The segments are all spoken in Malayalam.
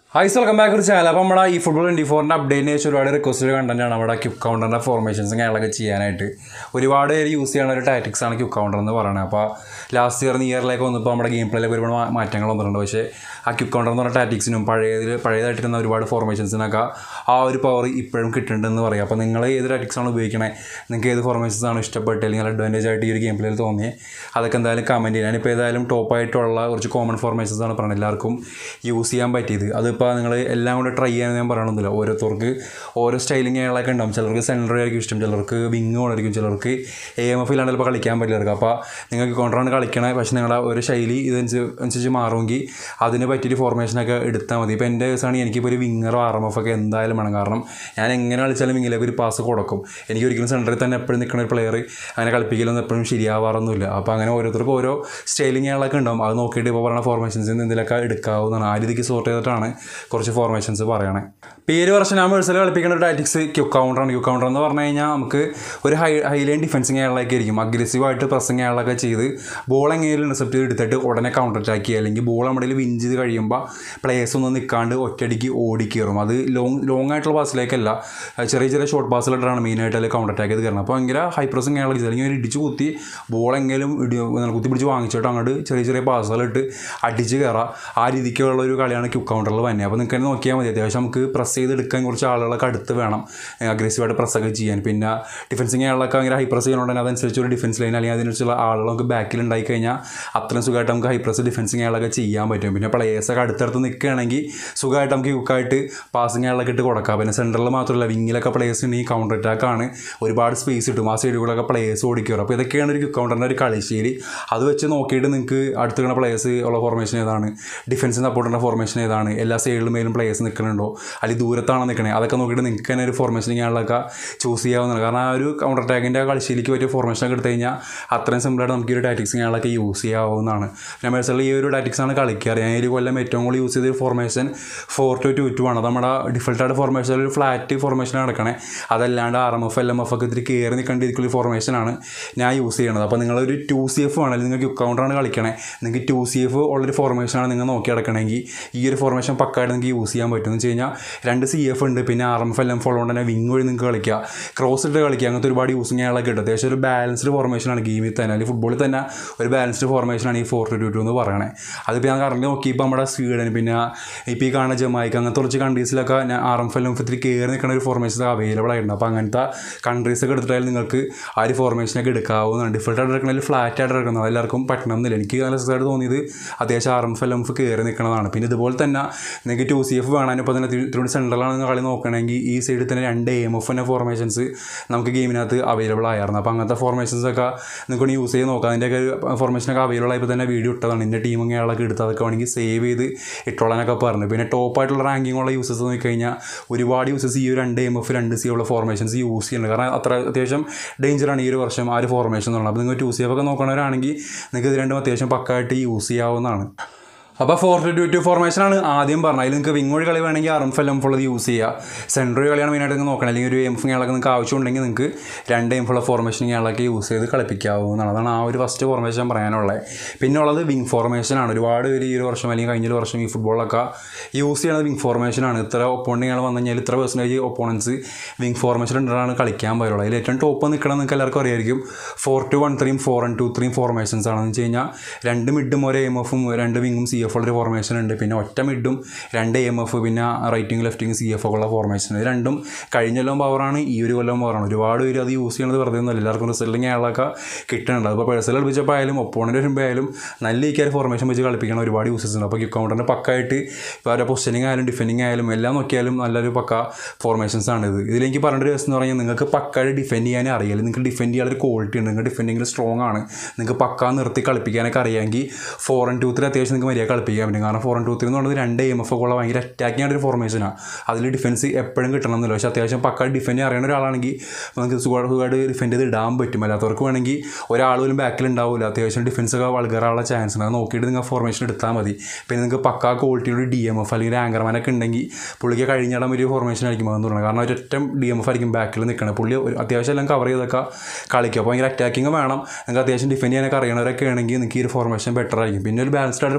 ഹൈസ് വെൽക്കം ബാക്ക് ഒരു ചാനൽ അപ്പോൾ നമ്മുടെ ഈ ഫുട്ബോൾ ട്വൻറ്റി ഫോറിൻ്റെ അപ്ഡേറ്റിന് ശേഷം ഒരുപാട് റിക്വസ്റ്റഡ് കണ്ടന്റാണ് നമ്മുടെ ക്യുക്ക് കൗണ്ടറിൻ്റെ ഫോർമേഷൻസും കാര്യങ്ങളൊക്കെ ചെയ്യാനായിട്ട് ഒരുപാട് പേര് യൂസ് ചെയ്യുന്ന ഒരു ടാറ്റിക്സ് ആണ് ക്യുക്ക് കൗണ്ടർ എന്ന് പറയുന്നത് അപ്പോൾ ലാസ്റ്റ് ഇയർ ഇയറിലേക്ക് വന്നപ്പോൾ നമ്മുടെ ഗെയിം പ്ലേയിലേക്ക് ഒരുപാട് മാ- മാറ്റങ്ങൾ വന്നിട്ടുണ്ട് പക്ഷേ ആ ക്യുക്ക് കൗണ്ടർ എന്ന് പറഞ്ഞ ടാറ്റിക്സിനും പഴയതിൽ പഴയതായിട്ടിരുന്ന ഒരുപാട് ഫോർമേഷൻസിനൊക്കെ ആ ഒരു പവർ ഇപ്പോഴും കിട്ടുന്നുണ്ടെന്ന് പറയാം അപ്പോൾ നിങ്ങൾ ഏത് ടാറ്റിക്സ് ആണ് ഉപയോഗിക്കണേ നിങ്ങൾക്ക് ഏത് ഫോർമേഷൻസ് ആണ് ഇഷ്ടപ്പെട്ട് അല്ലെങ്കിൽ അഡ്വാൻറ്റേജ് ആയിട്ട് ഈ ഒരു ഗെയിം പ്ലേയിൽ തോന്നിയത് അതൊക്കെ എന്തായാലും കമൻറ്റ് ചെയ്യാം ഞാനിപ്പോൾ ഏതായാലും ടോപ്പായിട്ടുള്ള കുറച്ച് കോമൺ ഫോർമേഷൻസ് ആണ് പറയുന്നത് എല്ലാവർക്കും യൂസ് ചെയ്യാൻ പറ്റിയത് അതിപ്പോൾ നിങ്ങൾ എല്ലാം കൂടെ ട്രൈ ചെയ്യാൻ ഞാൻ പറയണമെന്നില്ല ഓരോരുത്തർക്ക് ഓരോ സ്റ്റൈലിങ് കാര്യങ്ങളൊക്കെ ഉണ്ടാവും ചിലർക്ക് സെൻറ്റർ ആയിരിക്കും ഇഷ്ടം ചിലർക്ക് വിങ് കൊണ്ടായിരിക്കും ചിലർക്ക് എ എം എഫ് ഇല്ലാണ്ട് ചിലപ്പോൾ കളിക്കാൻ പറ്റില്ല അപ്പോൾ നിങ്ങൾക്ക് കോൺട്രാണ് കളിക്കണേ പക്ഷേ നിങ്ങളുടെ ഒരു ശൈലി ഇതനുസരിച്ച് അനുസരിച്ച് മാറുമെങ്കിൽ അതിന് പറ്റിയൊരു ഫോർമേഷനൊക്കെ എടുത്താൽ മതി ഇപ്പോൾ എൻ്റെ കേസാണെങ്കിൽ എനിക്കിപ്പോൾ ഒരു വിങ്ങറോ ആർ എം എഫ് ഒക്കെ എന്തായാലും വേണം കാരണം ഞാൻ എങ്ങനെ കളിച്ചാലും വിങ്ങിലേക്ക് ഒരു പാസ് കൊടുക്കും എനിക്ക് ഒരിക്കലും സെൻറ്ററിൽ തന്നെ എപ്പോഴും നിൽക്കുന്ന ഒരു പ്ലെയർ അങ്ങനെ കളിപ്പിക്കലൊന്നും എപ്പോഴും ശരിയാവാറൊന്നുമില്ല അപ്പോൾ അങ്ങനെ ഓരോരുത്തർക്കും ഓരോ സ്റ്റൈലിങ്ങുകളൊക്കെ ഉണ്ടാവും അത് നോക്കിയിട്ട് ഇപ്പോൾ പറയുന്ന ഫോർമേഷൻസിൽ നിന്ന് എന്തെങ്കിലുമൊക്കെ എടുക്കാവുന്നതാണ് ആ രീതിക്ക് സോർട്ട് ചെയ്തിട്ടാണ് കുറച്ച് ഫോർമേഷൻസ് പറയണേ ഇപ്പോൾ ഈ ഒരു വർഷം ഞാൻ മേഴ്സൽ കളിപ്പിക്കുന്ന ഒരു ടാറ്റിക്സ് ക്യു കൗണ്ടറാണ് ക്യു കൗണ്ടർ എന്ന് പറഞ്ഞു കഴിഞ്ഞാൽ നമുക്ക് ഒരു ഹൈ ഹൈലൈൻ ഡിഫൻസിങ് അയാളൊക്കെ ആയിരിക്കും അഗ്രസീവായിട്ട് പ്രസ്സിങ് അയാളൊക്കെ ചെയ്ത് ബോൾ എങ്ങനെയും ഇൻസെപ്റ്റ് ചെയ്ത് എടുത്തിട്ട് ഉടനെ കൗണ്ടർ അറ്റാക്ക് ചെയ്യുക അല്ലെങ്കിൽ ബോൾ നമ്മുടെ കയ്യിൽ വിൻ ചെയ്ത് കഴിയുമ്പോൾ പ്ലേയേഴ്സ് ഒന്നും നിൽക്കാണ്ട് ഒറ്റയടിക്ക് ഓടി കയറും അത് ലോങ് ലോങ് ആയിട്ടുള്ള പാസിലേക്കല്ല ചെറിയ ചെറിയ ഷോർട്ട് പാസിലിട്ടാണ് മെയിനായിട്ട് അതിൽ കൗണ്ടർ അറ്റാക്ക് ചെയ്ത് കയറുന്നത് അപ്പോൾ ഭയങ്കര ഹൈ പ്രസ്സിങ് അയാളൊക്കെ ചെയ്ത് അല്ലെങ്കിൽ ഒരു ഇടിച്ച് കുത്തി ബോൾ എങ്കിലും ഇടി കുത്തി പിടിച്ച് വാങ്ങിച്ചിട്ട് അങ്ങോട്ട് ചെറിയ ചെറിയ പാസുകളിട്ട് അടിച്ച് കയറാം ആ രീതിക്കുള്ള ഒരു കളിയാണ് ക്യു കൗണ്ടറിൽ തന്നെ അപ്പോൾ നിങ്ങൾക്ക് തന്നെ നോക്കിയാൽ മതി അത്യാവശ്യം നമുക്ക് പ്രസ് ചെയ്ത് എടുക്കാൻ കുറച്ച് ആളുകളൊക്കെ അടുത്ത് വേണം അഗ്രസീവായിട്ട് പ്രസ്സൊക്കെ ചെയ്യാൻ പിന്നെ ഡിഫൻസിങ് ആളുകളൊക്കെ ഭയങ്കര ഹൈ പ്രസ് ചെയ്യുന്നുണ്ടെങ്കിൽ അതനുസരിച്ച് ഒരു ഡിഫൻസ് ലൈൻ അല്ലെങ്കിൽ അതിനനുസരിച്ചുള്ള ആളുകൾ നമുക്ക് ബാക്കിൽ ഉണ്ടായി കഴിഞ്ഞാൽ അത്രയും സുഖമായിട്ട് നമുക്ക് ഹൈ പ്രസ് ഡിഫൻസിങ് ആളൊക്കെ ചെയ്യാൻ പറ്റും പിന്നെ പ്ലേയേഴ്സൊക്കെ അടുത്തടുത്ത് നിൽക്കുകയാണെങ്കിൽ സുഖമായിട്ട് നമുക്ക് യുക്കായിട്ട് പാസിങ് ആളൊക്കെ ഇട്ട് കൊടുക്കാം പിന്നെ സെൻറ്ററിൽ മാത്രമല്ല വിങ്ങിലൊക്കെ പ്ലേയേഴ്സ് ഉണ്ടെങ്കിൽ കൗണ്ടർ അറ്റാക്കാണ് ഒരുപാട് സ്പേസ് കിട്ടും ആ സൈഡുകളൊക്കെ പ്ലേയേഴ്സ് ഓടിക്കുക അപ്പോൾ ഇതൊക്കെയാണ് ഒരു കൗണ്ടറിൻ്റെ ഒരു കളിശീലി അത് വെച്ച് നോക്കിയിട്ട് നിങ്ങൾക്ക് അടുത്ത് കിട്ടുന്ന പ്ലേയേഴ്സ് ഉള്ള ഫോർമേഷൻ ഏതാണ് ഡിഫൻസിന് സപ്പോർട്ടിൻ്റെ ഫോർമേഷൻ ഏതാണ് എല്ലാ സൈഡിലും മേലും പ്ലേയേഴ്സ് നിൽക്കുന്നുണ്ടോ അല്ലെങ്കിൽ ദൂരത്താണ് നിൽക്കണേ അതൊക്കെ നോക്കിയിട്ട് നിങ്ങൾക്ക് തന്നെ ഒരു ഫോർമേഷൻ ചെയ്യാനുള്ളതൊക്കെ ചൂസ് ചെയ്യാവുന്നതാണ് കാരണം ആ ഒരു കൗണ്ടർ അറ്റാക്കിൻ്റെ കളിശീലിക്ക് പറ്റിയ ഫോർമേഷനൊക്കെ എടുത്തു കഴിഞ്ഞാൽ അത്രയും സിമ്പിളായിട്ട് നമുക്ക് ഈ ഒരു ടാറ്റിക്സ് ചെയ്യാനുള്ളതൊക്കെ യൂസ് ചെയ്യാവുന്നതാണ് ഞാൻ മേഴ്സറിൽ ഈ ഒരു ടാറ്റിക്സ് ആണ് കളിക്കാറ് ഞാൻ ഈ ഒരു കൊല്ലം ഏറ്റവും കൂടുതൽ യൂസ് ചെയ്ത formation four two two two ആണ് അത് നമ്മുടെ ഡിഫൾട്ടായിട്ട് ഫോർമേഷൻ ഒരു ഫ്ലാറ്റ് ഫോർമേഷൻ നടക്കണേ അതല്ലാണ്ട് R M F L M F ഒക്കെ ഇത്തിരി കയറി നിൽക്കേണ്ടിയിരിക്കുന്ന ഫോർമേഷനാണ് ഞാൻ യൂസ് ചെയ്യണത് അപ്പോൾ നിങ്ങളൊരു ടു സി എഫ് ആണെങ്കിൽ നിങ്ങൾക്ക് കൗണ്ടറാണ് കളിക്കണേ നിങ്ങൾക്ക് ടു സി എഫ് ഉള്ളൊരു ഫോർമേഷനാണ് നിങ്ങൾ നോക്കി നടക്കണമെങ്കിൽ ഈ ഒരു ഫോർമേഷൻ പക്കായിട്ട് നിങ്ങൾക്ക് യൂസ് ചെയ്യാൻ പറ്റും എന്ന് വെച്ച് കഴിഞ്ഞാൽ രണ്ട് സി എഫ് ഉണ്ട് പിന്നെ R M F L M follow തന്നെ വിങ് വഴി നിങ്ങൾക്ക് കളിക്കുക ക്രോസ് ഇട്ട് കളിക്കുക അങ്ങനത്തെ ഒരുപാട് യൂസിങ് ആളൊക്കെ കിട്ടും അത്യാവശ്യം ഒരു ബാലൻസ്ഡ് ഫോർമേഷനാണ് ഗെയിമിൽ തന്നെ അല്ലെങ്കിൽ ഫുട്ബോളിൽ തന്നെ ഒരു ബാലൻസ്ഡ് ഫോർമേഷനാണ് ഈ ഫോർ ടു ടു ടു എന്ന് പറയണേ അതിപ്പോൾ ഞാൻ കറണ്ട് നോക്കി ഇപ്പോൾ നമ്മുടെ സ്വീഡൻ പിന്നെ ഇപ്പോൾ ഈ കാണുന്ന ജമായിക്ക് അങ്ങനത്തെ കുറച്ച് കൺട്രീസിലൊക്കെ ഞാൻ R M F L M ഇത്തിരി കയറി നിൽക്കുന്ന ഒരു ഫോർമേഷൻ അവൈലബിൾ ആയിട്ടുണ്ട് അപ്പോൾ അങ്ങനത്തെ കൺട്രീസൊക്കെ എടുത്തിട്ടായാലും നിങ്ങൾക്ക് ആ ഒരു ഫോർമേഷനൊക്കെ എടുക്കാവുന്നതാണ് ഡിഫൾട്ട് ആയിട്ട് എടുക്കണമെങ്കിൽ ഫ്ലാറ്റ് ആയിട്ട് എടുക്കുന്നത് എല്ലാവർക്കും പറ്റണമെന്നില്ല എനിക്ക് നല്ല രസമായിട്ട് തോന്നിയത് അത്യാവശ്യം R M F L M F കയറി നിൽക്കുന്നതാണ് പിന്നെ ഇതുപോലെ തന്നെ നിങ്ങൾക്ക് ടു സി എഫ് വേണം ഇപ്പോൾ തന്നെ തിരുവനന്തപുരം സെൻട്രലാണ് നിങ്ങൾ കളി നോക്കണമെങ്കിൽ ഈ സൈഡിൽ തന്നെ രണ്ട് എം എഫ് എന്നെ ഫോർമേഷൻസ് നമുക്ക് ഗെയിമിനകത്ത് അവൈലബിൾ ആയിരുന്നു അപ്പോൾ അങ്ങനത്തെ ഫോർമേഷൻസ് ഒക്കെ നിങ്ങൾക്ക് യൂസ് ചെയ്ത് നോക്കാം അതിൻ്റെയൊക്കെ ഫോർമേഷനൊക്കെ അവൈലബിൾ ആയപ്പോൾ തന്നെ വീഡിയോ ഇട്ടതാണ് ഇന്ന ടീം ഇങ്ങനെയൊക്കെ എടുത്ത് അതൊക്കെ വേണമെങ്കിൽ സേവ് ചെയ്ത് ഇട്ടോളാനൊക്കെ പറഞ്ഞു പിന്നെ ടോപ്പായിട്ടുള്ള റാങ്കിങ് ഉള്ള യൂസേഴ്സ് നോക്കിക്കഴിഞ്ഞാൽ ഒരുപാട് യൂസേഴ്സ് ഈ ഒരു രണ്ട് എം എഫ് രണ്ട് സി ഉള്ള ഫോർമേഷൻസ് യൂസ് ചെയ്യുന്നുണ്ട് കാരണം അത്ര അത്യാവശ്യം ഡേഞ്ചറാണ് ഈ ഒരു വർഷം ആ ഒരു ഫോർമേഷൻ എന്നുള്ളത് അപ്പോൾ നിങ്ങൾ ടു സി എഫ് ഒക്കെ നോക്കണവരാണെങ്കിൽ നിങ്ങൾക്ക് ഇത് രണ്ടും അത്യാവശ്യം പക്കായിട്ട് യൂസ് ചെയ്യാവുന്നതാണ് അപ്പോൾ ഫോർ ടു ടു ടു ഫോർമേഷനാണ് ആദ്യം പറഞ്ഞത് അതിൽ നിങ്ങൾക്ക് വിങ് വഴി കളി വേണമെങ്കിൽ R M F L M ഫുള്ളത് യൂസ് ചെയ്യുക സെൻട്രൽ കളിയാണ് മെയിനായിട്ട് നിങ്ങൾ നോക്കണം അല്ലെങ്കിൽ ഒരു എം എഫ് ഇയാളൊക്കെ നിങ്ങൾക്ക് ആവശ്യമുണ്ടെങ്കിൽ നിങ്ങൾക്ക് രണ്ട് എം ഫുള്ള ഫോർമേഷൻ ഇയാളൊക്കെ യൂസ് ചെയ്ത് കളിപ്പിക്കാവുന്നതാണ് അതാണ് ആ ഒരു ഫസ്റ്റ് ഫോർമേഷൻ പറയാനുള്ളത് പിന്നെ ഉള്ളത് വിങ് ഫോർമേഷനാണ് ഒരുപാട് പേര് ഈ ഒരു വർഷം അല്ലെങ്കിൽ കഴിഞ്ഞ ഒരു വർഷം ഈ ഫുട്ബോളൊക്കെ യൂസ് ചെയ്യുന്നത് വിങ് ഫോർമേഷനാണ് ഇത്ര ഒപ്പോണിങ്ങൾ വന്നു കഴിഞ്ഞാൽ ഇത്ര പെർസെൻറ്റേജ് ഒപ്പോണൻസ് വിങ് ഫോർമേഷൻ ഉണ്ടാണ് കളിക്കാൻ പറ്റുള്ളൂ അതിൽ ഏറ്റവും ടോപ്പ് നിൽക്കണം നിങ്ങൾക്ക് എല്ലാവർക്കും അറിയായിരിക്കും ഫോർ ടു വൺ ത്രീയും ഫോർ ആൻഡ് ടു ത്രീയും ഫോർമേഷൻസ് ആണെന്ന് വെച്ച് കഴിഞ്ഞാൽ രണ്ട് മിഡും ഒരു എം എഫും രണ്ട് വിങ്ങും സി എഫ് ഉള്ളൊരു ഫോർമേഷൻ ഉണ്ട് പിന്നെ ഒറ്റ മിഡും രണ്ട് എം എഫ് പിന്നെ റൈറ്റിംഗ് ലെഫ്റ്റിംഗ് സി എഫ് ഉള്ള ഫോർമേഷൻ ഇത് രണ്ടും കഴിഞ്ഞ കൊല്ലം പവറാണ് ഈ ഒരു കൊല്ലം പവറാണ് ഒരുപാട് പേര് അത് യൂസ് ചെയ്യുന്നത് വെറുതെ ഒന്നുമല്ല എല്ലാവർക്കും റിസൾട്ടിങ് അയാളൊക്കെ കിട്ടുന്നുണ്ട് അപ്പോൾ പേഴ്സണൽ കളിപ്പിച്ചപ്പോൾ ആയാലും ഒപ്പോണൻ്റ് വരുമ്പോൾ ആയാലും നല്ല ഈക്കാർ ഫോർമേഷൻ വെച്ച് കളിപ്പിക്കുന്ന ഒരുപാട് യൂസേഴ്സ് ഉണ്ട് അപ്പോൾ കൗണ്ടറിൻ്റെ പക്കായിട്ട് ഇപ്പോൾ അവരുടെ പൊസിഷനിങ് ആയാലും ഡിഫെൻഡിങ് ആയാലും എല്ലാം നോക്കിയാലും നല്ലൊരു പക്ക ഫോർമേഷൻസ് ആണ് ഇത് ഇതിലേക്ക് പറഞ്ഞ ഒരു ദിവസം എന്ന് പറഞ്ഞാൽ നിങ്ങൾക്ക് പക്കായിട്ട് ഡിഫെൻഡ് ചെയ്യാനേ അറിയാം നിങ്ങൾക്ക് ഡിഫെൻഡ് ചെയ്യാനൊരു ക്വാളിറ്റി ഉണ്ട് നിങ്ങൾ ഡിഫെൻഡിങ്ങിൽ സ്ട്രോങ് ആണ് നിങ്ങൾക്ക് പക്ക നിർത്തി കളിപ്പിക്കാനൊക്കെ അറിയാമെങ്കിൽ ഫോർ ആൻഡ് ടു ത്രീ അത്യാവശ്യം നിങ്ങൾക്ക് മര്യാദ കളിപ്പിക്കാൻ പറ്റും കാരണം ഫോർ ആൻഡ് ടു ത്രീ എന്ന് പറയുന്നത് രണ്ട് എം എഫ് ഒക്കെ ഉള്ള ഭയങ്കര അറ്റാക്കിംഗ് ആയിട്ട് ഒരു ഫോർമേഷനാണ് അതിൽ ഡിഫൻസ് എപ്പോഴും കിട്ടണമെന്നില്ല പക്ഷേ അത്യാവശ്യം പക്ക ഡിഫെൻഡ് അറിയുന്ന ഒരാളാണെങ്കിൽ നമുക്ക് സുഖമായിട്ട് സുഖമായിട്ട് ഡിഫെൻഡ് ചെയ്ത് ഇടാൻ പറ്റും അല്ലാത്തവർക്ക് വേണമെങ്കിൽ ഒരാൾ പോലും ബാക്കിൽ ഉണ്ടാവില്ല അത്യാവശ്യം ഡിഫൻസ് ഒക്കെ വളകറാനുള്ള ചാൻസ് ഉണ്ട് അത് നോക്കിയിട്ട് നിങ്ങൾ ഫോർമേഷൻ എടുത്താൽ മതി പിന്നെ നിങ്ങൾക്ക് പക്ക ക്വാളിറ്റിയുടെ ഡി എം എഫ് അല്ലെങ്കിൽ ആങ്കർമാനൊക്കെ ഉണ്ടെങ്കിൽ പുള്ളിക്ക് കഴിഞ്ഞിടാൻ ഒരു ഫോർമേഷൻ ആയിരിക്കും അതെന്ന് പറയുന്നത് കാരണം ഒരൊറ്റ ഡി എം എഫ് ആയിരിക്കും ബാക്കിൽ നിൽക്കണം പുള്ളി ഒരു അത്യാവശ്യം എല്ലാം കവർ ചെയ്തൊക്കെ കളിക്കും അപ്പോൾ ഭയങ്കര അറ്റാക്കിങ് വേണം നിങ്ങൾക്ക് അത്യാവശ്യം ഡിഫെൻഡ് ചെയ്യാനൊക്കെ അറിയണവരൊക്കെ ആണെങ്കിൽ നിങ്ങൾക്ക് ഈ ഒരു ഫോർമേഷൻ ബെറ്റർ ആയിരിക്കും പിന്നെ ഒരു ബാലൻസ്ഡ് ആയിട്ട് ഫോർമേഷനാണ്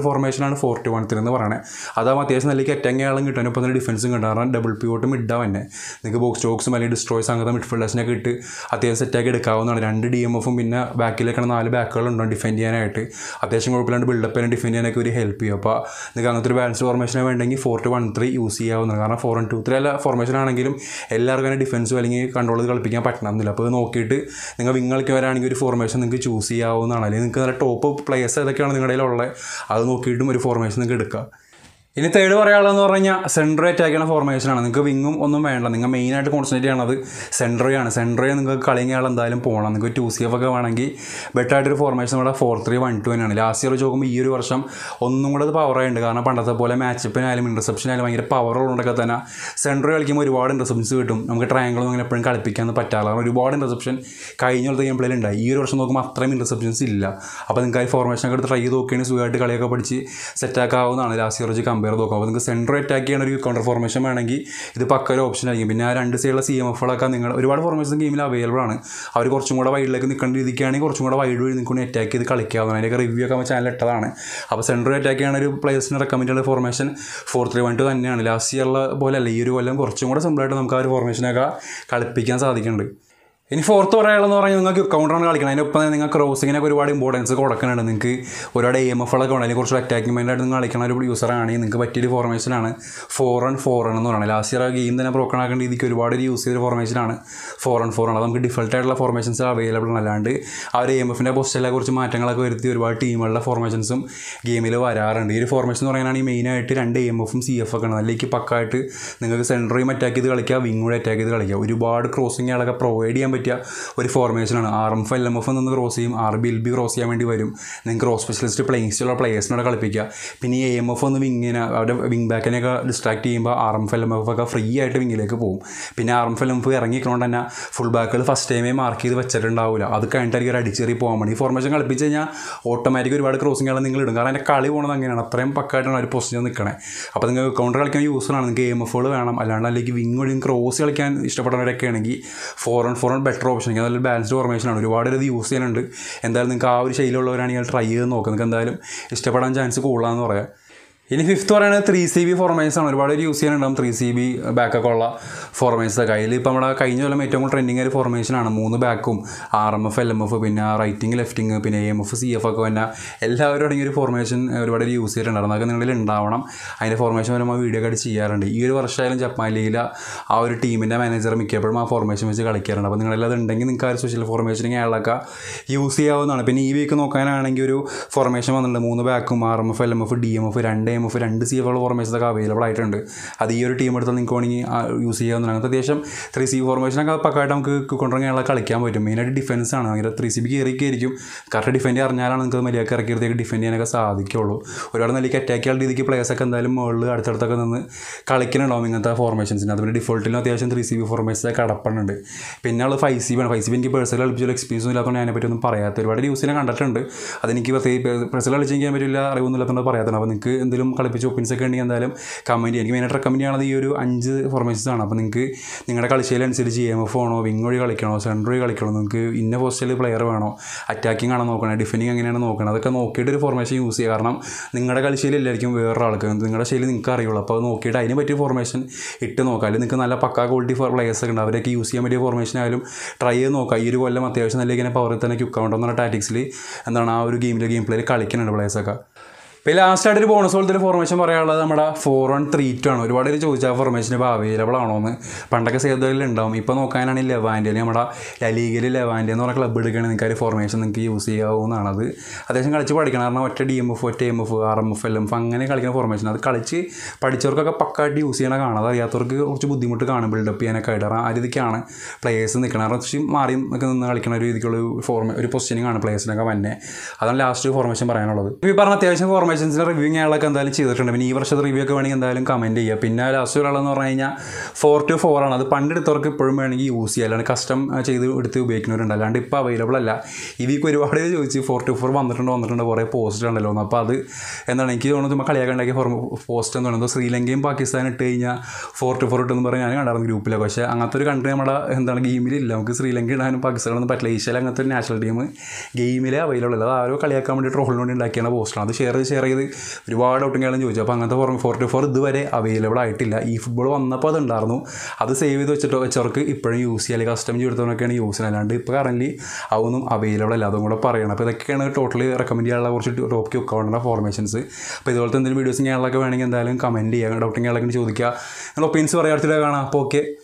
ഫോർമേഷനാണ് ഫോർ ടു വൺ ത്രീ എന്ന് പറയുന്നത് അതാകുമ്പോൾ അത്യാവശ്യം നല്ല അറ്റാങ് ആളും കിട്ടും ഒപ്പം തന്നെ ഡിഫൻസും കിട്ടും കാരണം ഡബിൾ പിവോട്ട് മിഡാ തന്നെ നിങ്ങൾക്ക് ബോക്സ് സ്റ്റോക്സും അല്ലെങ്കിൽ ഡിസ്ട്രോയ്സ് അങ്ങനത്തെ മിഡ്ഫീൽഡേഴ്സിനൊക്കെ ഇട്ട് അത്യാവശ്യം സെറ്റാക്കി എടുക്കാവുന്നതാണ് രണ്ട് ഡി എം എഫും പിന്നെ ബാക്കിലേക്കാണ് നാല് ബാക്കുകളുണ്ടാവും ഡിഫെൻഡ് ചെയ്യാനായിട്ട് അത്യാവശ്യം കുഴപ്പമില്ലാണ്ട് ബിൽഡപ്പ് ചെയ്യാൻ ഡിഫെൻഡ് ചെയ്യാനൊക്കെ ഒരു ഹെൽപ്പ് ചെയ്യും അപ്പോൾ നിങ്ങൾക്ക് അങ്ങനത്തെ ഒരു ബാലൻസ് ഫോർമേഷനെ വേണ്ടെങ്കിൽ four two one three use ചെയ്യാവുന്നതാണ് കാരണം ഫോർ വൺ ടു ത്രീ അല്ല ഫോർമേഷൻ ആണെങ്കിലും എല്ലാവർക്കും അങ്ങനെ ഡിഫൻസും അല്ലെങ്കിൽ കൺട്രോൾ ചെയ്ത് കളിപ്പിക്കാൻ പറ്റണമെന്നില്ല അപ്പോൾ ഇത് നോക്കിയിട്ട് നിങ്ങൾ വിങ് കളിക്കുന്നവരാണെങ്കിൽ ഒരു ഫോർമേഷൻ നിങ്ങൾക്ക് ചൂസ് ചെയ്യാവുന്നതാണ് അല്ലെങ്കിൽ നിങ്ങൾക്ക് നല്ല ടോപ്പ് പ്ലേയേഴ്സ് ഏതൊക്കെയാണ് നിങ്ങളുടെ കയ്യിലുള്ളത് അത് നോക്കിയിട്ടും ഒരു ഫോർമേഷൻ നിങ്ങൾക്ക് എടുക്കാം ഇനി തേർഡ് പറയാനുള്ളതെന്ന് പറഞ്ഞു കഴിഞ്ഞാൽ സെൻട്രോ അറ്റാക്ക് ചെയ്യുന്ന ഫോർമേഷനാണ് നിങ്ങൾക്ക് വിങ്ങും ഒന്നും വേണ്ട നിങ്ങൾ മെയിനായിട്ട് കോൺസെൻട്രേറ്റ് ചെയ്യണത് സെൻട്രോയാണ് സെൻട്രോയെ നിങ്ങൾക്ക് കളിയും ആൾ എന്തായാലും പോകണം നിങ്ങൾക്ക് ടു സി എഫ് ഒക്കെ വേണമെങ്കിൽ ബെറ്റർ ആയിട്ടൊരു ഫോർമേഷൻ നമ്മുടെ ഫോർ ത്രീ വൺ ടു തന്നെയാണ് ലാസ്റ്റ് ഇയർ വെച്ച് നോക്കുമ്പോൾ ഈ ഒരു വർഷം ഒന്നും കൂടെ അത് പവർ ആയിട്ടുണ്ട് കാരണം പണ്ടത്തെ പോലെ മാച്ചപ്പിനായാലും ഇൻ്റർസെപ്ഷനായാലും ഭയങ്കര പവർ ഉള്ളതൊക്കെ തന്നെ സെൻട്രോ കളിക്കുമ്പോൾ ഒരുപാട് ഇൻ്റർസെപ്ഷൻസ് കിട്ടും നമുക്ക് ട്രയാങ്കിളൊന്നും അങ്ങനെ എപ്പോഴും കളിപ്പിക്കാൻ പറ്റാറില്ല കാരണം ഒരുപാട് ഇൻ്റർസെപ്ഷൻ കഴിഞ്ഞ കൊല്ലത്തെ ഗെയിം പ്ലേയിൽ ഉണ്ടായി ഈ ഒരു വർഷം നോക്കുമ്പോൾ അത്രയും ഇൻ്റർസെപ്ഷൻസ് ഇല്ല അപ്പോൾ നിങ്ങൾക്ക് ആ ഫോർമേഷനൊക്കെ എടുത്ത് ട്രൈ ചെയ്ത് നോക്കുകയാണെങ്കിൽ സുഖമായിട്ട് കളിയൊക്കെ പഠിച്ച് സെറ്റാക്കാവുന്നതാണ് ലാസ്റ്റ് ഇയർ വെച്ച് കമ്പയർ നോക്കാം അപ്പോൾ നിങ്ങൾക്ക് സെൻട്രോ അറ്റാക്ക് ചെയ്യണ ഒരു കൗണ്ടർ ഫോർമേഷൻ വേണമെങ്കിൽ ഇത് പക്ക ഒരു ഓപ്ഷൻ ആയിരിക്കും പിന്നെ ആ രണ്ട് സൈഡിലുള്ള സി എം എഫുകളൊക്കെ നിങ്ങൾ ഒരുപാട് ഫോർമേഷൻ ഗെയിമിൽ അവൈലബിൾ ആണ് അവർ കുറച്ചും കൂടെ വൈഡിലേക്ക് നിൽക്കേണ്ട രീതിക്കാണെങ്കിൽ കുറച്ചും കൂടെ വൈഡ് വഴി നിങ്ങൾക്ക് അറ്റാക്ക് ചെയ്ത് കളിക്കാവുന്നതാണ് അതിൻ്റെയൊക്കെ റിവ്യൂ ഒക്കെ ചാനൽ ഇട്ടതാണ് അപ്പോൾ സെൻട്രോ അറ്റാക്ക് ചെയ്യുന്ന ഒരു പ്ലേയേഴ്സിന് റെക്കമെൻഡ് ചെയ്യുന്ന formation four three one two തന്നെയാണ് ലാസ്റ്റ് ഇയറിലെ പോലെ അല്ല ഈ ഒരു കൊല്ലം കുറച്ചും കൂടെ സിമ്പിളായിട്ട് നമുക്ക് ആ ഒരു ഫോർമേഷനൊക്കെ കളിപ്പിക്കാൻ സാധിക്കുന്നുണ്ട് ഇനി ഫോർത്ത് പറയാനുള്ളതെന്ന് പറഞ്ഞാൽ നിങ്ങൾക്ക് കൗണ്ടറാണ് കളിക്കണം അതിനൊപ്പം തന്നെ നിങ്ങൾ ക്രോസിങ്ങിനൊക്കെ ഒരുപാട് ഇമ്പോർട്ടൻസ് കൊടുക്കുന്നുണ്ട് നിങ്ങൾക്ക് ഒരുപാട് എ എം എഫ് ഒക്കെ ഉണ്ട് അല്ലെങ്കിൽ കുറച്ച് അറ്റാക്കിംഗ് മൈൻഡായിട്ട് നിങ്ങൾ കളിക്കുന്ന ഒരു യൂസറാണെങ്കിൽ നിങ്ങൾക്ക് പറ്റിയൊരു ഫോർമേഷനാണ് ഫോർ ആൻഡ് ഫോർ എന്ന് പറയുന്നത് ലാസ്റ്റ് ഇയർ ആ ഗെയിം തന്നെ ബ്രോക്കൺ ആക്കേണ്ട രീതിക്ക് ഒരുപാട് യൂസ് ചെയ്ത ഫോർമേഷനാണ് ഫോർ ആൻഡ് ഫോർ ആണ് അത് നമുക്ക് ഡിഫൾട്ട് ആയിട്ടുള്ള ഫോർമേഷൻസ് അവൈലബിൾ ആണ് അല്ലാണ്ട് ആ ഒരു എ എം എഫിൻ്റെ പൊസിഷനിലെ കുറച്ച് മാറ്റങ്ങളൊക്കെ വരുത്തി ഒരുപാട് ടീമുകളുടെ ഫോർമേഷൻസും ഗെയിമിൽ വരാറുണ്ട് ഈ ഒരു ഫോർമേഷൻ എന്ന് പറയുകയാണെങ്കിൽ മെയിനായിട്ട് രണ്ട് എ എം എഫും സി എഫ് ഒക്കെ ആണ് അതിലേക്ക് പക്കായിട്ട് നിങ്ങൾക്ക് സെൻറ്ററിയും അറ്റാക്ക് ചെയ്ത് കളിക്കുക വിങ് കൂടെ അറ്റാക്ക് ചെയ്ത് കളിക്കുക ഒരുപാട് ക്രോസിങ്ങുകളൊക്കെ പ്രൊവൈഡ് ചെയ്യാൻ പറ്റിയ ഒരു ഫോർമേഷനാണ് R M F L M F നിന്ന് ക്രോസ് ചെയ്യും R B L B cross ചെയ്യാൻ വേണ്ടി വരും നിങ്ങൾക്ക് ക്രോസ് സ്പെഷ്യലിസ്റ്റ് പ്ലേയിങ് സ്റ്റൈലുള്ള പ്ലേയേഴ്സിനോട് കളിപ്പിക്കുക പിന്നെ ഈ എം എഫ് ഒന്ന് വിങ്ങിനെ അവരുടെ വിങ് ബാക്കിനെയൊക്കെ ഡിസ്ട്രാക്ട് ചെയ്യുമ്പോൾ R M F L M F ഒക്കെ ഫ്രീ ആയിട്ട് വിങ്ങിലേക്ക് പോകും പിന്നെ R M F L M F ഇറങ്ങിക്കൊണ്ട് തന്നെ ഫുൾ ബാക്കുകൾ ഫസ്റ്റ് ടൈമേ മാർക്ക് ചെയ്ത് വെച്ചിട്ടുണ്ടാവില്ല അത് കഴിഞ്ഞിട്ടായിരിക്കും ഒരു അടിച്ചേറി പോകാൻ വേണ്ടി ഈ ഫോർമേഷൻ കളിപ്പിച്ച് കഴിഞ്ഞാൽ ഓട്ടോമാറ്റിക് ഒരുപാട് ക്രോസിങ്ങുകൾ നിങ്ങൾ ഇടും കാരണം അതിൻ്റെ കളി പോകുന്നത് അങ്ങനെയാണ് അത്രയും പക്കായിട്ടാണ് ഒരു പൊസിഷൻ നിൽക്കണേ അപ്പോൾ നിങ്ങൾ കൗണ്ടർ കളിക്കാൻ യൂസറാണ് നിങ്ങൾക്ക് എം എഫുകൾ വേണം അല്ലാണ്ട് അല്ലെങ്കിൽ വിങ് വഴി ക്രോസ് കളിക്കാൻ ഇഷ്ടപ്പെടുന്നവരൊക്കെ ആണെങ്കിൽ four and four and better option എനിക്ക് നല്ല ബാലൻസ്ഡ് ഫോർമേഷനാണ് ഒരുപാട് ഇത് യൂസ് ചെയ്യാനുണ്ട് എന്തായാലും നിങ്ങൾക്ക് ആ ഒരു ശൈലിയുള്ളവരാണെങ്കിൽ ട്രൈ ചെയ്ത് നോക്കുക നിങ്ങൾക്ക് എന്തായാലും ഇഷ്ടപ്പെടാൻ ചാൻസ് കൂടുതലാണെന്ന് പറയാം ഇനി ഫിഫ്ത്ത് പറയുന്നത് ത്രീ സി ബി ഫോർമേഴ്സ് ആണ് ഒരുപാട് പേര് യൂസ് ചെയ്യാനുണ്ടാവും ത്രീ സി ബി ബാക്കൊക്കെ ഉള്ള ഫോർമേഴ്സ് ഒക്കെ അതിൽ ഇപ്പോൾ നമ്മുടെ കഴിഞ്ഞ കൊല്ലം ഏറ്റവും കൂടുതൽ ട്രെൻഡിങ് ഒരു ഫോർമേഷനാണ് മൂന്ന് ബാക്കും R M F L M F പിന്നെ റൈറ്റിംഗ് ലെഫ്റ്റിംഗ് പിന്നെ A M F C F ഒക്കെ പിന്നെ എല്ലാവരും അടങ്ങിയ ഒരു ഫോർമേഷൻ ഒരുപാട് പേര് യൂസ് ചെയ്തിട്ടുണ്ടായിരുന്നു അതൊക്കെ നിങ്ങളിൽ ഉണ്ടാവണം അതിൻ്റെ ഫോർമേഷൻ വരുമ്പോൾ വീഡിയോ ഒക്കെ ചെയ്യാറുണ്ട് ഈ ഒരു വർഷമായാലും ജപ്പാൻ ലീഗിലെ ആ ഒരു ടീമിൻ്റെ മാനേജർ മിക്കപ്പോഴും ആ ഫോർമേഷൻ വെച്ച് കളിക്കാറുണ്ട് അപ്പോൾ നിങ്ങളെല്ലാം ഉണ്ടെങ്കിൽ നിങ്ങൾക്ക് ആ ഒരു സ്പെഷ്യൽ ഫോർമേഷനിങ് അയാളൊക്കെ യൂസ് ചെയ്യാവുന്നതാണ് പിന്നെ ഈ വീക്ക് നോക്കാനാണെങ്കിൽ ഒരു ഫോർമേഷൻ വന്നിട്ടുണ്ട് മൂന്ന് ബാക്കും R M F L M F D M F രണ്ട് എം എഫ് രണ്ട് സി എഫ് ഉള്ള ഫോർമേഷൻസ് ഒക്കെ അവൈലബിൾ ആയിട്ടുണ്ട് അത് ഈ ഒരു ടീം എടുത്താൽ നിങ്ങൾക്ക് വേണമെങ്കിൽ യൂസ് ചെയ്യാവുന്നതാണ് അങ്ങനത്തെ അത്യാവശ്യം ത്രീ സി ഫോർമേഷനൊക്കെ പക്കായിട്ട് നമുക്ക് കൊണ്ടുവരാനുള്ള കളിക്കാൻ പറ്റും മെയിനായിട്ട് ഡിഫൻസ് ആണ് ഭയങ്കര ത്രീ സി ബി കയറിയിരിക്കും കറക്റ്റ് ഡിഫെൻഡ് അറിഞ്ഞാലാണ് നിങ്ങൾക്ക് മര്യാദക്ക് ഇറക്കിയത്തേക്ക് ഡിഫെൻഡ് ചെയ്യാനൊക്കെ സാധിക്കുള്ളൂ ഒരുപാട് നിലയ്ക്ക് അറ്റാക്ക് ചെയ്യാൻ രീതിക്ക് പ്ലേയേഴ്സൊക്കെ എന്തായാലും മുകളിൽ അടുത്തടുത്തൊക്കെ നിന്ന് കളിക്കുന്നുണ്ടാവും ഇങ്ങനത്തെ ഫോർമേഷൻസിന് അതുപോലെ ഡിഫോൾട്ടിലും അത്യാവശ്യം ത്രീ സി ബി ഫോർമേഷൻസ് കടപ്പുന്നുണ്ട് പിന്നെ ഉള്ളത് ഫൈവ് സി ബി ആണ് ഫൈവ് സി ബി എനിക്ക് പേഴ്സണൽ കളിപ്പിച്ചുള്ള എക്സ്പീരിയൻസ് ഇല്ലാത്തതുകൊണ്ട് അതിനെപ്പറ്റി ഒന്നും പറയാത്ത ഒരുപാട് യൂസ് ചെയ്യാൻ കണ്ടിട്ടുണ്ട് അതെനിക്ക് പേഴ്സണൽ കളിച്ച് ചെയ്യാൻ പറ്റില്ല അറിവൊന്നും ഇല്ലാത്തതുകൊണ്ട് പറയാത്തതാണ് അപ്പോൾ നിങ്ങൾക്ക് എന്തെങ്കിലും കളിപ്പിച്ച് ഒപ്പീൻസ് ഒക്കെ ഉണ്ടെങ്കിൽ എന്തായാലും കമൻറ്റ് ചെയ്യുക എനിക്ക് മെയിനായിട്ട് റെക്കമെൻഡ് ചെയ്യണത് ഈ ഒരു അഞ്ച് ഫോർമേഷൻസ് ആണ് അപ്പോൾ നിങ്ങൾക്ക് നിങ്ങളുടെ കളിശൈലനുസരിച്ച് എം എഫ് ആണോ വിങ് വഴി കളിക്കണോ സെൻറ്റർ വഴി കളിക്കണോ നിങ്ങൾക്ക് ഇന്ന പോസ്റ്റിൽ പ്ലെയർ വേണോ അറ്റാക്കിംഗ് ആണോ നോക്കണം ഡിഫെൻഡിങ് എങ്ങനെയാണ് നോക്കണം അതൊക്കെ നോക്കിയിട്ട് ഒരു ഫോർമേഷൻ യൂസ് ചെയ്യുക കാരണം നിങ്ങളുടെ കളിശൈലില്ലായിരിക്കും വേറൊരാൾക്ക് നിങ്ങളുടെ ശൈലി നിങ്ങൾക്ക് അറിയുള്ളൂ അപ്പോൾ അത് നോക്കിയിട്ട് അതിന് പറ്റിയ ഫോർമേഷൻ ഇട്ട് നോക്കുക അല്ലെങ്കിൽ നിങ്ങൾക്ക് നല്ല പക്കാ ക്വാളിറ്റി പ്ലേയേഴ്സ് ഒക്കെ ഉണ്ട് അവരൊക്കെ യൂസ് ചെയ്യാൻ പറ്റിയ ഫോർമേഷൻ ആയാലും ട്രൈ ചെയ്ത് നോക്കുക ഈ ഒരു കൊല്ലം അത്യാവശ്യം നല്ല ഇങ്ങനെ പവറിൽ തന്നെ ക്യുക്ക് ഔണ്ട് എന്നുള്ള ടാറ്റിക്സിൽ എന്താണ് ആ ഒരു ഗെയിമിൽ ഗെയിം പ്ലേയിൽ കളിക്കുന്നുണ്ട് പ്ലേയേഴ്സൊക്കെ ഇപ്പോൾ ലാസ്റ്റായിട്ട് ഒരു ബോണസ് പോലത്തെ ഒരു ഫോർമേഷൻ പറയാനുള്ളത് നമ്മുടെ ഫോർ വൺ ത്രീ ടു ആണ് ഒരുപാട് പേര് ചോദിച്ചാൽ ഫോർമേഷൻ ഇപ്പോൾ അവൈലബിൾ ആണോ എന്ന് പണ്ടൊക്കെ സേതുകളിൽ ഉണ്ടാവും ഇപ്പോൾ നോക്കാനാണെങ്കിൽ ലെവാൻ്റെ അല്ലെങ്കിൽ നമ്മുടെ ലലീഗിൽ ലെവാൻ്റെ എന്ന് പറഞ്ഞ ക്ലബ്ബ് എടുക്കുകയാണെങ്കിൽ നിങ്ങൾക്ക് ഒരു ഫോർമേഷൻ നിങ്ങൾക്ക് യൂസ് ചെയ്യാവുന്നതാണ് അത് അത്യാവശ്യം കളിച്ച് പഠിക്കണം കാരണം ഒറ്റ ഡി എം എഫ് ഒറ്റ M F R M F L M F അങ്ങനെ കളിക്കുന്ന ഫോർമേഷൻ അത് കളിച്ച് പഠിച്ചവർക്കൊക്കെ പക്കായിട്ട് യൂസ് ചെയ്യണ കാണാം അത് അറിയാത്തവർക്ക് കുറച്ച് ബുദ്ധിമുട്ട് കാണും ബിൽഡപ്പ് ചെയ്യാനൊക്കെ ആയിട്ട് കാരണം ആ രീതിക്കാണ് പ്ലേയേഴ്സ് നിൽക്കണം കാരണം കുറച്ച് മാറി ഒക്കെ നിന്ന് കളിക്കുന്ന ഒരു രീതിക്കുള്ള ഒരു ഫോർമേ ഒരു പൊസിഷനിങ് ആണ് പ്ലേയേഴ്സിനൊക്കെ വന്നെ അതാണ് ലാസ്റ്റ് ഫോർമേഷൻ പറയാനുള്ളത് ഈ പറഞ്ഞ അത്യാവശ്യം ഫോർമേഷൻസിൻ്റെ റിവ്യൂ ഞങ്ങളൊക്കെ എന്തായാലും ചെയ്തിട്ടുണ്ട് പിന്നെ ഈ വർഷത്തെ റിവ്യൂ ഒക്കെ വേണമെങ്കിൽ എന്തായാലും കമൻറ്റ് ചെയ്യുക പിന്നെ ലാസ്റ്റ് ഒരാളെന്ന് പറഞ്ഞു കഴിഞ്ഞാൽ ഫോർ ടു ഫോർ ആണ് അത് പണ്ടെടുത്തവർക്ക് ഇപ്പോഴും വേണമെങ്കിൽ യൂസ് ചെയ്യുക അല്ലാണ്ട് കസ്റ്റം ചെയ്ത് എടുത്ത് ഉപയോഗിക്കുന്നവരുണ്ട് അല്ലാണ്ട് ഇപ്പോൾ അവൈലബിൾ അല്ല ഈ വീക്ക് ഒരുപാട് പേര് ചോദിച്ച് ഫോർ ടു ഫോർ വന്നിട്ടുണ്ട് വന്നിട്ടുണ്ട് കുറേ പോസ്റ്റ് ഉണ്ടല്ലോ എന്ന് അപ്പോൾ അത് എന്താണ് എനിക്ക് തോന്നുന്നത് നമ്മൾ കളിയാക്കാൻ ഉണ്ടാക്കിയ ഫോർ പോസ്റ്റ് എന്ന് പറയുന്നത് ശ്രീലങ്കയും പാകിസ്ഥാനും ഇട്ട് കഴിഞ്ഞാൽ ഫോർ ടു ഫോർ ഇട്ടെന്ന് പറഞ്ഞ് ഞാൻ കണ്ടായിരുന്നു ഗ്രൂപ്പിലൊക്കെ പക്ഷേ അങ്ങനത്തെ ഒരു കൺട്രി നമ്മുടെ എന്താണ് ഗെയിമിലില്ല നമുക്ക് ശ്രീലങ്ക ഇടാനും പാകിസ്ഥാനൊന്നും പറ്റില്ല ഏഷ്യയിൽ അങ്ങനത്തെ ഒരു നാഷണൽ ടീം ഗെയിമിൽ അവൈലബിൾ അല്ല അത് ആരോ കളിയാക്കാൻ വേണ്ടി ട്രോളിന് വേണ്ടി ഉണ്ടാക്കിയാണ് പോസ്റ്റാണ് അത് ഷെയർ ചെയ്ത് ഷെയർ ഷെയർ ചെയ്ത് ഒരുപാട് ഡൗട്ടും കാര്യങ്ങളും ചോദിച്ചു അപ്പോൾ അങ്ങനത്തെ ഫോർ ഫോർട്ടി ഫോർ ഇതുവരെ അവൈലബിൾ ആയിട്ടില്ല ഈ ഫുട്ബോൾ വന്നപ്പോൾ അതുണ്ടായിരുന്നു അത് സേവ് ചെയ്ത് വെച്ചിട്ട് വെച്ചവർക്ക് ഇപ്പോഴും യൂസ് ചെയ്യാൻ കസ്റ്റം ചെയ്തെടുത്തവരൊക്കെയാണ് യൂസ് ചെയ്യുന്നത് അല്ലാണ്ട് ഇപ്പോൾ കറൻലി അതൊന്നും അവൈലബിൾ അല്ല അതും കൂടെ പറയണം അപ്പോൾ ഇതൊക്കെയാണ് ടോട്ടലി റെക്കമെൻഡ് ചെയ്യാനുള്ള കുറച്ച് ടോപ്പ് ക്യൂ അക്കൗണ്ടിൻ്റെ ഫോർമേഷൻസ് അപ്പോൾ ഇതുപോലത്തെ എന്തെങ്കിലും വീഡിയോസ് ചെയ്യാനുള്ളതൊക്കെ വേണമെങ്കിൽ എന്തായാലും കമൻറ്റ് ചെയ്യുക ഡൗട്ടിങ് ആളൊക്കെ ചോദിക്കുക നിങ്ങൾ ഒപ്പീനിയൻസ് പറയാത്തില്ല കാണാം അപ്പോൾ ഓക്കെ